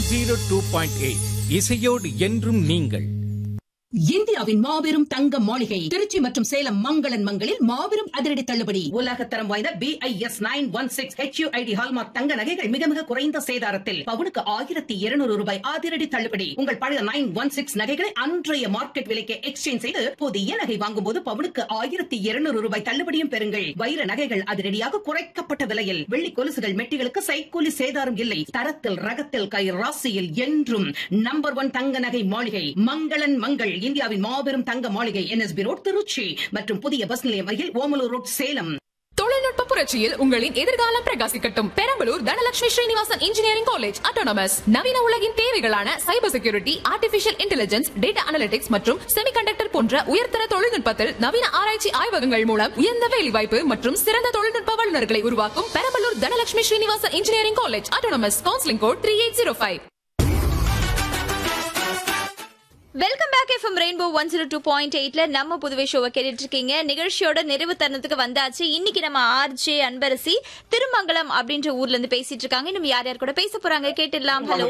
Zero two point eight இசையோடு என்றும் நீங்கள் இந்தியாவின் மாபெரும் தங்க மாளிகை திருச்சி மற்றும் சேலம் மங்களன் மங்களில் மாபெரும் அதிரடி தள்ளுபடி உலகத்தரம் வாய்ந்த B I S nine one six HUID hallmark தங்க நகைகள் மிக மிக குறைந்த சேதாரத்தில் பவுனுக்கு ஆயிரத்தி இருநூறு ரூபாய் அதிரடி தள்ளுபடி உங்கள் பழைய நைன் ஒன் சிக்ஸ் நகைகளை அன்றைய மார்க்கெட் விலைக்கு எக்ஸ்சேஞ்ச் செய்து புதிய நகை வாங்கும் போது பவுனுக்கு ஆயிரத்தி இருநூறு ரூபாய் தள்ளுபடியும் பெறுங்கள் வைர நகைகள் அதிரடியாக குறைக்கப்பட்ட விலையில் வெள்ளி கொலுசுகள் மெட்டிகளுக்கு சைக்கூலி சேதாரம் இல்லை தரத்தில் ரகத்தில் கை ராசியில் என்றும் நம்பர் ஒன் தங்க நகை மாளிகை மங்களன் மங்கள் இந்தியாவின் மாபெரும் தங்க மாளிகை என்எஸ்பி ரோட் திருச்சி மற்றும் புதிய பஸ் நிலையம் அருகில் ஓமலூர் ரோட் சேலம் தொழில்நுட்ப புரட்சியில் உங்களின் எதிர்காலம் பிரகாசிக்கட்டும் Perambalur Dhanalakshmi Srinivasan engineering college autonomous நவீன உலகின் தேவைகளான cyber security artificial intelligence data analytics மற்றும் செமிகண்டக்டர் போன்ற உயர்தர தொழில்நுட்பத்தில் நவீன ஆராய்ச்சி ஆய்வகங்கள் மூலம் உயர்ந்த வேலைவாய்ப்பு மற்றும் சிறந்த தொழில்நுட்ப வல்லுநர்களை உருவாக்கும் Perambalur Dhanalakshmi Srinivasan engineering college autonomous counselling code three eight zero five welcome back FM rainbow one zero two point எயிட்ல நம்ம புதுவை ஷோவை கேட்டுட்டு இருக்கீங்க நிகழ்ச்சியோட நிறைவு தருணத்துக்கு வந்தாச்சு இன்னைக்கு நம்ம ஆர்ஜே அன்பரசி திருமங்கலம் அப்படின்ற ஊர்ல இருந்து பேசிட்டு இருக்காங்க இன்னும் யார் யார் கூட பேச போறாங்க கேட்டுடலாம் hello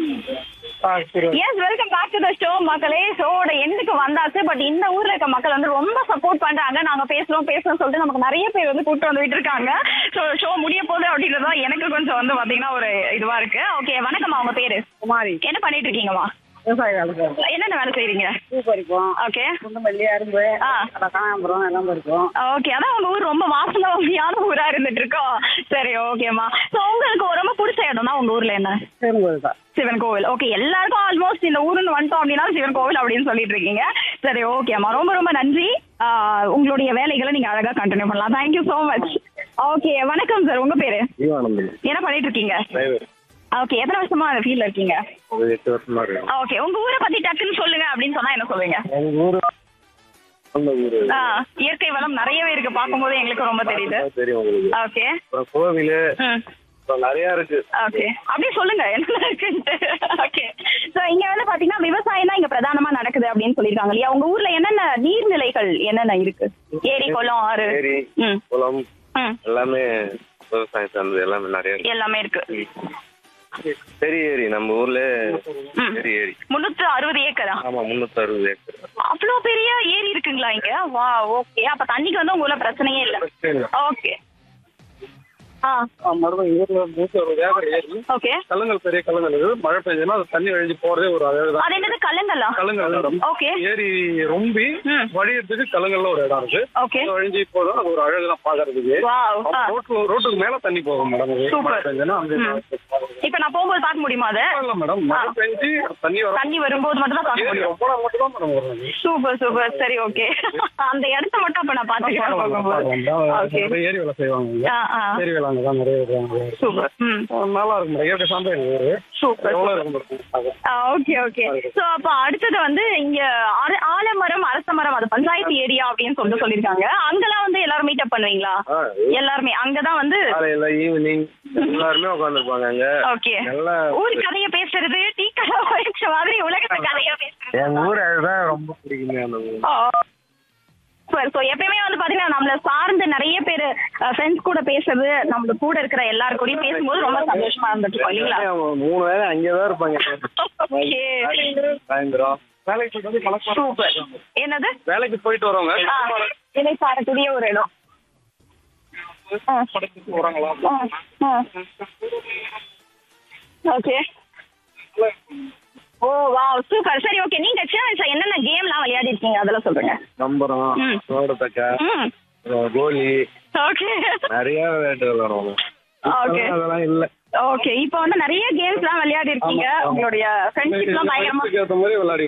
yes welcome back to the show மக்களே ஷோவோட எண்டுக்கு வந்தாச்சு பட் இந்த ஊர்ல இருக்க மக்கள் வந்து ரொம்ப சப்போர்ட் பண்றாங்க நாங்க பேசுறோம் பேசுறோம் சொல்லிட்டு நமக்கு நிறைய பேர் வந்து கூட்டு வந்து விட்டுருக்காங்க ஸோ ஷோ முடிய போகுது அப்படின்றதா எனக்கு கொஞ்சம் வந்து பாத்தீங்கன்னா ஒரு இதுவா இருக்கு ஓகே வணக்கம்மா உங்க பேரு குமாரி என்ன பண்ணிட்டு இருக்கீங்கம்மா விவசாய வேலை என்னென்ன வேலை செய்றீங்க பூ பறிப்போம் ஓகே குண்டுமல்லி அரும்பு ஆ. அதான் காணாம்பரம் எல்லாம் பறிப்போம் ஓகே அதான் உங்க ஊர் ரொம்ப வாசனமான ஊரா இருந்துட்டு இருக்கோம் சரி ஓகேம்மா ஸோ உங்களுக்கு ரொம்ப பிடிச்ச இடம்னா உங்க ஊர்ல என்ன சேரும்போது தான் சிவன் கோவில் ஓகே எல்லாருக்கும் ஆல்மோஸ்ட் இந்த ஊருன்னு வந்துட்டோம் அப்படின்னா சிவன் கோவில் அப்படின்னு சொல்லிட்டு இருக்கீங்க சரி ஓகேம்மா ரொம்ப ரொம்ப நன்றி ஆஹ் உங்களுடைய வேலைகளை நீங்க அழகா கண்டினியூ பண்ணலாம் தேங்க்யூ so மச் ஓகே வணக்கம் சார் உங்க பேரு ஜீவானந்தம் என்ன பண்ணிட்டு இருக்கீங்க டிரைவர் ஓகே எத்தனை வருஷமா அந்த ஃபீல்ட்ல இருக்கீங்க ஒரு எட்டு வருஷமா இருக்கு ஓகே உங்க ஊரை பத்தி டக்குன்னு சொல்லுங்க அப்படின்னு சொன்னா என்ன சொல்லுவீங்க எங்க ஊரு சொந்த ஊரு ஆ, இயற்கை வளம் நிறையவே இருக்கு பார்க்கும்போது எங்களுக்கு ரொம்ப தெரியுது தெரியும் உங்களுக்கு ஓகே அப்புறம் கோவில் ம் அப்புறம் நிறைய இருக்கு ஓகே அப்படியே சொல்லுங்க என்ன இருக்குன்ட்டு ஓகே சோ இங்க வந்து பாத்தீங்கன்னா விவசாயம் தான் இங்க பிரதானமா நடக்குது அப்படின்னு சொல்லிருக்காங்க இல்லையா உங்க ஊர்ல என்னென்ன நீர்நிலைகள் என்னென்ன இருக்கு ஏரி குளம் ஆறு ஏரி ம் குளம் ம் எல்லாமே விவசாயம் சார்ந்தது எல்லாமே நிறைய இருக்கு எல்லாமே இருக்கு பெரிய ஏரி நம்ம ஊர்ல ம். பெரிய ஏரி முன்னூத்து அறுபது ஏக்கரா ஆமா முன்னூத்தி அறுபது ஏக்கர் அவ்வளோ பெரிய ஏரி இருக்குங்களா இங்க வா ஓகே அப்ப தண்ணிக்கு வந்து உங்க ஊர்ல பிரச்சனையே இல்ல ஓகே ஆ மறுபடியும் ஊர்ல நூத்தி அறுபது ஏக்கர் ஏரி ஓகே கல்லங்கள் பெரிய கல்லங்கள் இருக்குது மழை பெஞ்சதுன்னா அது தண்ணி வழிஞ்சு போறதே ஒரு அழகுதான் அது என்னது கல்லங்களா கல்லங்கள் ஓகே ஏரி ரொம்பி ம். வழியறதுக்கு கல்லங்கள்ல ஒரு இடம் இருக்கு ஓகே அது வழிஞ்சு போதும் அது ஒரு அழகுதான் பாக்குறதுக்கு வாவ் ஆ. ரோட்டு ரோட்டுக்கு மேல தண்ணி போகும் மேடம் அது. Super. மழை பெஞ்சதுன்னா அந்த ம். இப்ப நான் போகும்போது பார்க்க முடியுமா அதை இல்ல மேடம் மழை பெஞ்சு தண்ணி வர தண்ணி வரும்போது மட்டும் தான் பார்க்க ஏரி முடியும் ரொம்ப நாள் மட்டும் தான் மேடம் வரும் அது. சூப்பர் சூப்பர் சரி ஓகே அந்த இடத்த மட்டும் அப்ப நான் பாத்துக்கிறேன் போகும்போது ஓகே நிறைய ஏரி வேலை செய்வாங்க இங்க. ஆ ஆ ஏரி வேலை அங்கதான் நிறைய இருக்காங்க சூப்பர் ம் நல்லா இருக்கும் மேடம் இயற்கை சார்ந்த எங்க ஊரு சூப்பர் எவ்வளவு இருக்கும் மேடம் அது. ஓகே ஓகே சோ அப்ப அடுத்தது வந்து இங்க ஆர- ஆலமரம் அரச மரம் அது பஞ்சாயத்து ஏரியா அப்படின்னு சொல்லிட்டு சொல்லிருக்காங்க அங்கெல்லாம் வந்து எல்லாரும் மீட் அப் பண்ணுவீங்களா ஆ, எல்லாருமே அங்கதான் வந்து காலையில ஈவினிங் எல்லாருமே உட்காந்துருப்பாங்க அங்க ஓகே நல்லா ஊர் கதைய பேசுறது டீ கடை வச்ச மாதிரி உலகத்து கதையா பேசுறது எங்க ஊர் அதுதான் ரொம்ப பிடிக்குமே அந்த ஊர் சூப்பர் ஸோ எப்பயுமே வந்து பாத்தீங்கன்னா நம்மள சார்ந்து நிறைய பேர் ஃப்ரெண்ட்ஸ் கூட பேசுறது நம்ம கூட இருக்கிற எல்லாரு கூடயும் பேசும்போது ரொம்ப சந்தோஷமா இருந்துட்டு இருக்கோம் இல்லைங்களா மூணு வேலை அங்கேதான் இருப்பாங்க ஓகே சாயந்தரம் வேலைக்கு போயிட்டு வந்து கணக்கு சூப்பர் என்னது வேலைக்கு போயிட்டு வரவங்க ஆ, இணை சாரக்கூடிய ஒரு இடம் ஆ, படத்துக்கு வராங்களா ஆ, ஆ. ஓகே ஓ வா சூப்பர் சரி ஓகே நீங்க சின்ன வயசுல என்னென்ன கேம்லாம் விளையாடி இருக்கீங்க அதெல்லாம் சொல்லுங்க நம்பரம் ம். சோடத்தக்கா ம் கோலி ஓகே நிறைய விளையாட்டு விளையாடுவாங்க ஓகே இப்பெல்லாம் அதெல்லாம் இல்ல ஓகே இப்போ வந்து நிறைய கேம்ஸ்லாம் விளையாடி இருக்கீங்க உங்களுடைய ஃப்ரெண்ட்ஷிப்லாம் பயங்கரமா ஏற்ற மாதிரி விளையாடி